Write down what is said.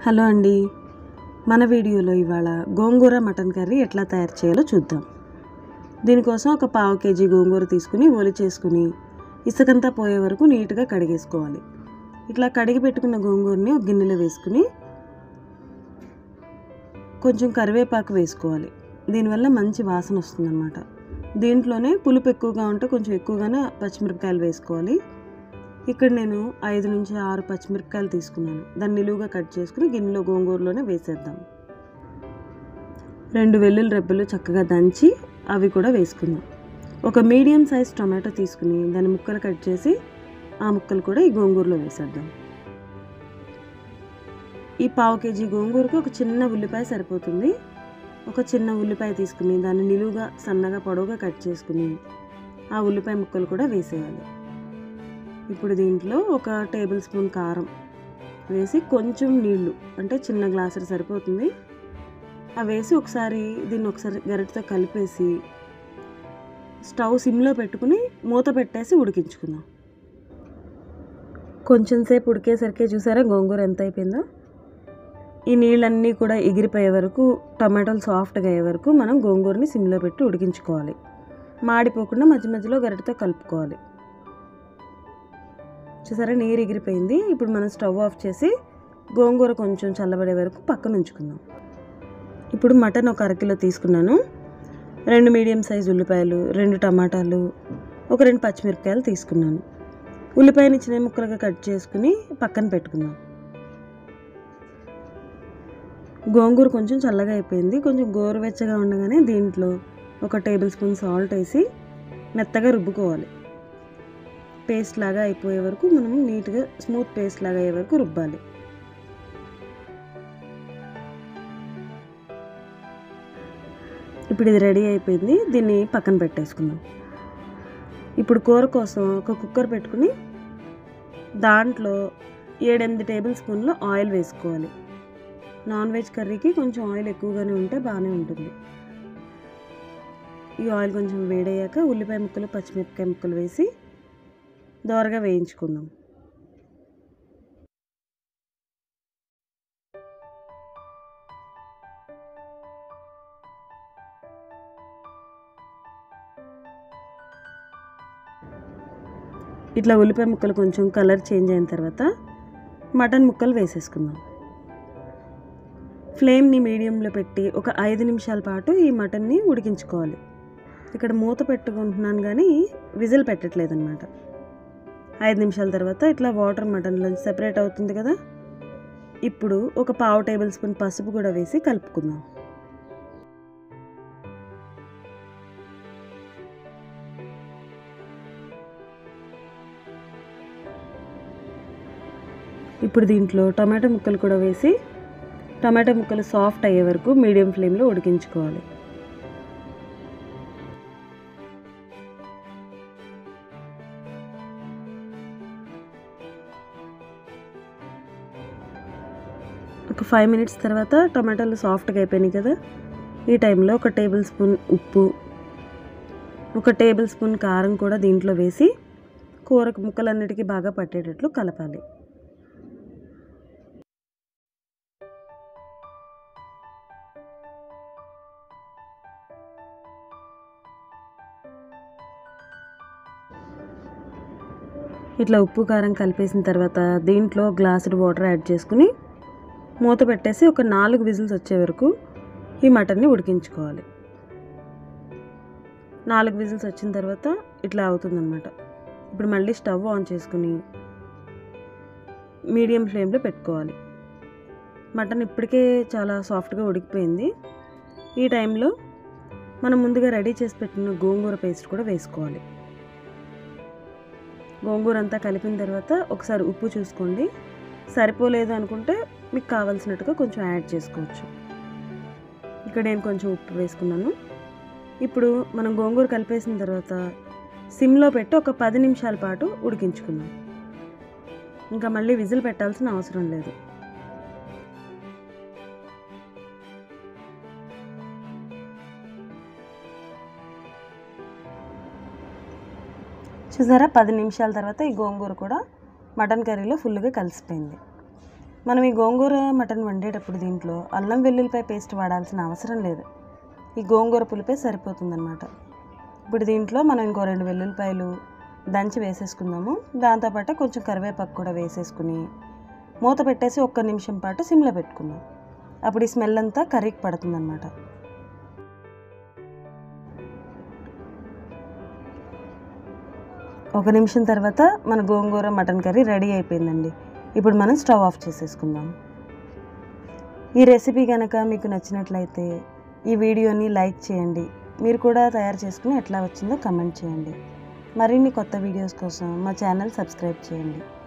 hello అండి మన వీడియోలో ఇవాళ గోంగూర మటన్ కర్రీ ఎట్లా తయారు చేయాలో చూద్దాం దీనికోసం ఒక పావు కేజీ గోంగూర తీసుకుని ఒలి చేసుకుని ఇసుకంతా పోయే వరకు నీట్గా కడిగేసుకోవాలి ఇట్లా కడిగి పెట్టుకున్న గోంగూరని ఒక గిన్నెలో వేసుకుని కొంచెం కరివేపాకు వేసుకోవాలి దీనివల్ల మంచి వాసన వస్తుందన్నమాట దీంట్లోనే పులుపు ఎక్కువగా ఉంటే కొంచెం ఎక్కువగానే పచ్చిమిరపకాయలు వేసుకోవాలి ఇక్కడ నేను ఐదు నుంచి ఆరు పచ్చిమిరపకాయలు తీసుకున్నాను దాన్ని నిలువుగా కట్ చేసుకుని గిన్నెలో గోంగూరలోనే వేసేద్దాం రెండు వెల్లుల్లి రెబ్బలు చక్కగా దంచి అవి కూడా వేసుకుందాం ఒక మీడియం సైజ్ టొమాటో తీసుకుని దాన్ని ముక్కలు కట్ చేసి ఆ ముక్కలు కూడా ఈ గోంగూరలో వేసేద్దాం ఈ పావు కేజీ గోంగూరకు ఒక చిన్న ఉల్లిపాయ సరిపోతుంది ఒక చిన్న ఉల్లిపాయ తీసుకుని దాన్ని నిలువుగా సన్నగా పొడవుగా కట్ చేసుకుని ఆ ఉల్లిపాయ ముక్కలు కూడా వేసేయాలి ఇప్పుడు దీంట్లో ఒక టేబుల్ స్పూన్ కారం వేసి కొంచెం నీళ్లు అంటే చిన్న గ్లాసులు సరిపోతుంది అవి వేసి ఒకసారి దీన్ని ఒకసారి గరిటతో కలిపేసి స్టవ్ సిమ్లో పెట్టుకుని మూత పెట్టేసి ఉడికించుకుందాం కొంచెం సేపు ఉడికేసరికి చూసారా గోంగూర ఎంత అయిపోయిందో ఈ నీళ్ళన్నీ కూడా ఎగిరిపోయే వరకు టమాటాలు సాఫ్ట్గా అయ్యే వరకు మనం గోంగూరని సిమ్లో పెట్టి ఉడికించుకోవాలి మాడిపోకుండా మధ్య మధ్యలో గరిటతో కలుపుకోవాలి చూసారా నీరు ఎగిరిపోయింది ఇప్పుడు మనం స్టవ్ ఆఫ్ చేసి గోంగూర కొంచెం చల్లబడే వరకు పక్కన ఉంచుకుందాం ఇప్పుడు మటన్ ఒక అరకిలో తీసుకున్నాను రెండు మీడియం సైజ్ ఉల్లిపాయలు రెండు టమాటాలు ఒక రెండు పచ్చిమిరపకాయలు తీసుకున్నాను ఉల్లిపాయని చిన్న ముక్కలుగా కట్ చేసుకుని పక్కన పెట్టుకుందాం గోంగూర కొంచెం చల్లగా అయిపోయింది కొంచెం గోరువెచ్చగా ఉండగానే దీంట్లో ఒక టేబుల్ స్పూన్ సాల్ట్ వేసి మెత్తగా రుబ్బుకోవాలి పేస్ట్ లాగా అయిపోయే వరకు మనం నీట్గా స్మూత్ పేస్ట్ లాగా అయ్యే వరకు రుబ్బాలి ఇప్పుడు ఇది రెడీ అయిపోయింది దీన్ని పక్కన పెట్టేసుకుందాం ఇప్పుడు కూర కోసం ఒక కుక్కర్ పెట్టుకుని దాంట్లో ఏడెనిమిది టేబుల్ స్పూన్లు ఆయిల్ వేసుకోవాలి నాన్ వెజ్ కర్రీకి కొంచెం ఆయిల్ ఎక్కువగానే ఉంటే బాగానే ఉంటుంది ఈ ఆయిల్ కొంచెం వేడయ్యాక ఉల్లిపాయ ముక్కలు పచ్చిమిరపకాయ ముక్కలు వేసి దోరగా వేయించుకుందాం ఇట్లా ఉల్లిపాయ ముక్కలు కొంచెం కలర్ చేంజ్ అయిన తర్వాత మటన్ ముక్కలు వేసేసుకుందాం ఫ్లేమ్ని మీడియంలో పెట్టి ఒక ఐదు నిమిషాల పాటు ఈ మటన్ని ఉడికించుకోవాలి ఇక్కడ మూత పెట్టుకుంటున్నాను కానీ విజిల్ పెట్టట్లేదు అనమాట ఐదు నిమిషాల తర్వాత ఇట్లా వాటర్ మటన్లో సెపరేట్ అవుతుంది కదా ఇప్పుడు ఒక పావు టేబుల్ స్పూన్ పసుపు కూడా వేసి కలుపుకుందాం ఇప్పుడు దీంట్లో టమాటో ముక్కలు కూడా వేసి టమాటో ముక్కలు సాఫ్ట్ అయ్యే వరకు మీడియం ఫ్లేమ్లో ఉడికించుకోవాలి ఒక ఫైవ్ మినిట్స్ తర్వాత టమాటాలు సాఫ్ట్గా అయిపోయినాయి కదా ఈ టైంలో ఒక టేబుల్ స్పూన్ ఉప్పు ఒక టేబుల్ స్పూన్ కారం కూడా దీంట్లో వేసి కూరకు ముక్కలన్నిటికీ బాగా పట్టేటట్లు కలపాలి ఇట్లా ఉప్పు కారం కలిపేసిన తర్వాత దీంట్లో గ్లాసుడు వాటర్ యాడ్ చేసుకుని మూత పెట్టేసి ఒక నాలుగు విజిల్స్ వచ్చే వరకు ఈ మటన్ని ఉడికించుకోవాలి నాలుగు విజిల్స్ వచ్చిన తర్వాత ఇట్లా అవుతుందన్నమాట ఇప్పుడు మళ్ళీ స్టవ్ ఆన్ చేసుకుని మీడియం ఫ్లేమ్లో పెట్టుకోవాలి మటన్ ఇప్పటికే చాలా సాఫ్ట్గా ఉడికిపోయింది ఈ టైంలో మనం ముందుగా రెడీ చేసి పెట్టిన గోంగూర పేస్ట్ కూడా వేసుకోవాలి గోంగూర అంతా కలిపిన తర్వాత ఒకసారి ఉప్పు చూసుకోండి సరిపోలేదు అనుకుంటే మీకు కావాల్సినట్టుగా కొంచెం యాడ్ చేసుకోవచ్చు ఇక్కడ నేను కొంచెం ఉప్పు వేసుకున్నాను ఇప్పుడు మనం గోంగూర కలిపేసిన తర్వాత సిమ్లో పెట్టి ఒక పది నిమిషాల పాటు ఉడికించుకుందాం ఇంకా మళ్ళీ విజిల్ పెట్టాల్సిన అవసరం లేదు చూసారా పది నిమిషాల తర్వాత ఈ గోంగూర కూడా మటన్ కర్రీలో ఫుల్గా కలిసిపోయింది మనం ఈ గోంగూర మటన్ వండేటప్పుడు దీంట్లో అల్లం వెల్లుల్లిపాయ పేస్ట్ వాడాల్సిన అవసరం లేదు ఈ గోంగూర పులిపే సరిపోతుందన్నమాట ఇప్పుడు దీంట్లో మనం ఇంకో రెండు వెల్లుల్లిపాయలు దంచి వేసేసుకుందాము దాంతోపాటు కొంచెం కరివేపాకు కూడా వేసేసుకుని మూత పెట్టేసి ఒక్క నిమిషం పాటు సిమ్లో పెట్టుకుందాం అప్పుడు ఈ స్మెల్ అంతా కర్రీకి పడుతుందన్నమాట ఒక నిమిషం తర్వాత మన గోంగూర మటన్ కర్రీ రెడీ అయిపోయిందండి ఇప్పుడు మనం స్టవ్ ఆఫ్ చేసేసుకుందాం ఈ రెసిపీ కనుక మీకు నచ్చినట్లయితే ఈ వీడియోని లైక్ చేయండి మీరు కూడా తయారు చేసుకుని ఎట్లా వచ్చిందో కమెంట్ చేయండి మరిన్ని కొత్త వీడియోస్ కోసం మా ఛానల్ సబ్స్క్రైబ్ చేయండి